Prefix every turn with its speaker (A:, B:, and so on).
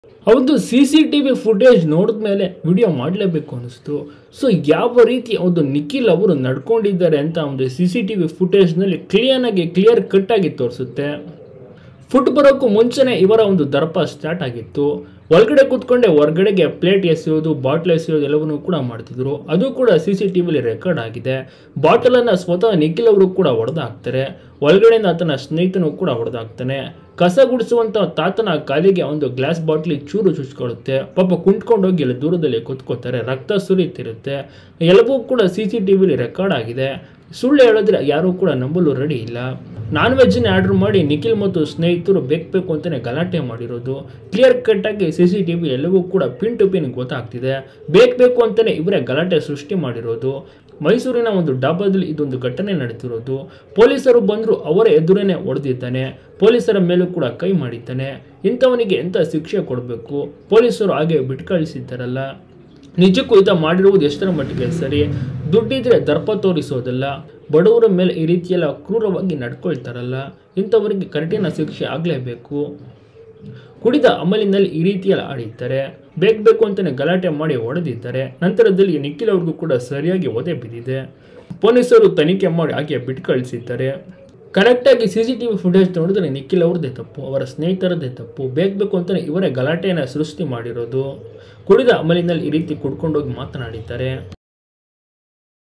A: ಹೌದು C C T V footage ನೋಡಿದ್ಮೇಲೆ video ಮಾಡಲೇಬೇಕು ಅನಿಸ್ತು ಸೊ ಯಾವ ರೀತಿ ಒಂದು ನಿಖಿಲ್ ಅವರು ನಡ್ಕೊಂಡಿದ್ದಾರೆ ಅಂತ ಒಂದು ಸಿ ಸಿ ಟಿ ವಿ ಫುಟೇಜ್ನಲ್ಲಿ ಕ್ಲಿಯರಾಗಿ ಕ್ಲಿಯರ್ ಕಟ್ ಆಗಿ ತೋರಿಸುತ್ತೆ ಫುಡ್ ಬರೋಕ್ಕೂ ಮುಂಚೆನೇ ಇವರ ಒಂದು ದರ್ಪ ಸ್ಟಾರ್ಟ್ ಆಗಿತ್ತು ಒಳಗಡೆ ಕೂತ್ಕೊಂಡೆ ಹೊರಗಡೆಗೆ ಪ್ಲೇಟ್ ಎಸೆಯೋದು ಬಾಟ್ಲ್ ಎಸೆಯೋದು ಎಲ್ಲವನ್ನೂ ಕೂಡ ಮಾಡ್ತಿದ್ರು ಅದು ಕೂಡ ಸಿ ಸಿ ಟಿ ವಿಲಿ ರೆಕಾರ್ಡ್ ಆಗಿದೆ ಬಾಟಲನ್ನು ಸ್ವತಃ ನಿಖಿಲ್ ಅವರು ಕೂಡ ಹೊಡೆದಾಕ್ತಾರೆ ಒಳಗಡೆಯಿಂದ ಆತನ ಸ್ನೇಹಿತನು ಕೂಡ ಹೊಡೆದಾಕ್ತಾನೆ ಕಸ ಗುಡಿಸುವಂಥ ತಾತನ ಕಾಲಿಗೆ ಒಂದು ಗ್ಲಾಸ್ ಬಾಟ್ಲಿ ಚೂರು ಚುಚ್ಕೊಳ್ಳುತ್ತೆ ಪಾಪ ಕುಂಟ್ಕೊಂಡೋಗಿ ಅಲ್ಲಿ ದೂರದಲ್ಲಿ ಕುತ್ಕೋತಾರೆ ರಕ್ತ ಸುರಿತಿರುತ್ತೆ ಎಲ್ಲವೂ ಕೂಡ ಸಿ ಸಿ ಟಿ ವಿಲಿ ರೆಕಾರ್ಡ್ ಆಗಿದೆ ಸುಳ್ಳು ಹೇಳಿದ್ರೆ ಯಾರೂ ಕೂಡ ನಂಬಲು ರೆಡಿ ಇಲ್ಲ ನಾನ್ ವೆಜ್ನೇ ಆರ್ಡರ್ ಮಾಡಿ ನಿಖಿಲ್ ಮತ್ತು ಸ್ನೇಹಿತರು ಬೇಕು ಬೇಕು ಅಂತಲೇ ಗಲಾಟೆ ಮಾಡಿರೋದು ಕ್ಲಿಯರ್ ಕಟ್ಟಾಗಿ ಸಿ ಸಿ ಟಿ ವಿ ಎಲ್ಲವೂ ಕೂಡ ಪಿನ್ ಟು ಪಿನ್ ಗೊತ್ತಾಗ್ತಿದೆ ಬೇಕು ಬೇಕು ಅಂತಲೇ ಇವರೇ ಗಲಾಟೆ ಸೃಷ್ಟಿ ಮಾಡಿರೋದು ಮೈಸೂರಿನ ಒಂದು ಡಾಬಾದಲ್ಲಿ ಇದೊಂದು ಘಟನೆ ನಡೆದಿರೋದು ಪೊಲೀಸರು ಬಂದರೂ ಅವರ ಎದುರೇನೆ ಹೊಡೆದಿದ್ದಾನೆ ಪೊಲೀಸರ ಮೇಲೂ ಕೂಡ ಕೈ ಮಾಡಿದ್ದಾನೆ ಇಂಥವನಿಗೆ ಎಂಥ ಶಿಕ್ಷೆ ಕೊಡಬೇಕು ಪೊಲೀಸರು ಹಾಗೆ ಬಿಟ್ಟು ಕಳಿಸಿದ್ದಾರಲ್ಲ ನಿಜಕ್ಕೂ ಈತ ಮಾಡಿರುವುದು ಎಷ್ಟರ ಮಟ್ಟಿಗೆ ಸರಿ ದುಡ್ಡಿದ್ರೆ ದರ್ಪ ತೋರಿಸೋದಲ್ಲ ಬಡವರ ಮೇಲೆ ಈ ರೀತಿಯೆಲ್ಲ ಕ್ರೂರವಾಗಿ ನಡ್ಕೊಳ್ತಾರಲ್ಲ ಇಂಥವರಿಗೆ ಕಠಿಣ ಶಿಕ್ಷೆ ಆಗಲೇಬೇಕು ಕುಡಿದ ಅಮಲಿನಲ್ಲಿ ಈ ರೀತಿಯೆಲ್ಲ ಆಡಿದ್ದಾರೆ ಬೇಕು ಬೇಕು ಅಂತಲೇ ಗಲಾಟೆ ಮಾಡಿ ಹೊಡೆದಿದ್ದಾರೆ ನಂತರದಲ್ಲಿ ನಿಖಿಲ್ ಅವ್ರಿಗೂ ಕೂಡ ಸರಿಯಾಗಿ ಒದೆ ಬಿದ್ದಿದೆ ಪೊಲೀಸರು ತನಿಖೆ ಮಾಡಿ ಹಾಗೆ ಬಿಟ್ಟು ಕಳಿಸಿದ್ದಾರೆ ಕರೆಕ್ಟಾಗಿ C C T V footage ನೋಡಿದ್ರೆ ನಿಖಿಲ್ ಅವ್ರದ್ದೇ ತಪ್ಪು ಅವರ ಸ್ನೇಹಿತರದ್ದೇ ತಪ್ಪು ಬೇಕು ಬೇಕು ಅಂತಲೇ ಇವರೇ ಗಲಾಟೆಯನ್ನು ಸೃಷ್ಟಿ ಮಾಡಿರೋದು ಕುಡಿದ ಅಮಲಿನಲ್ಲಿ ಈ ರೀತಿ ಕುಡ್ಕೊಂಡೋಗಿ ಮಾತನಾಡಿದ್ದಾರೆ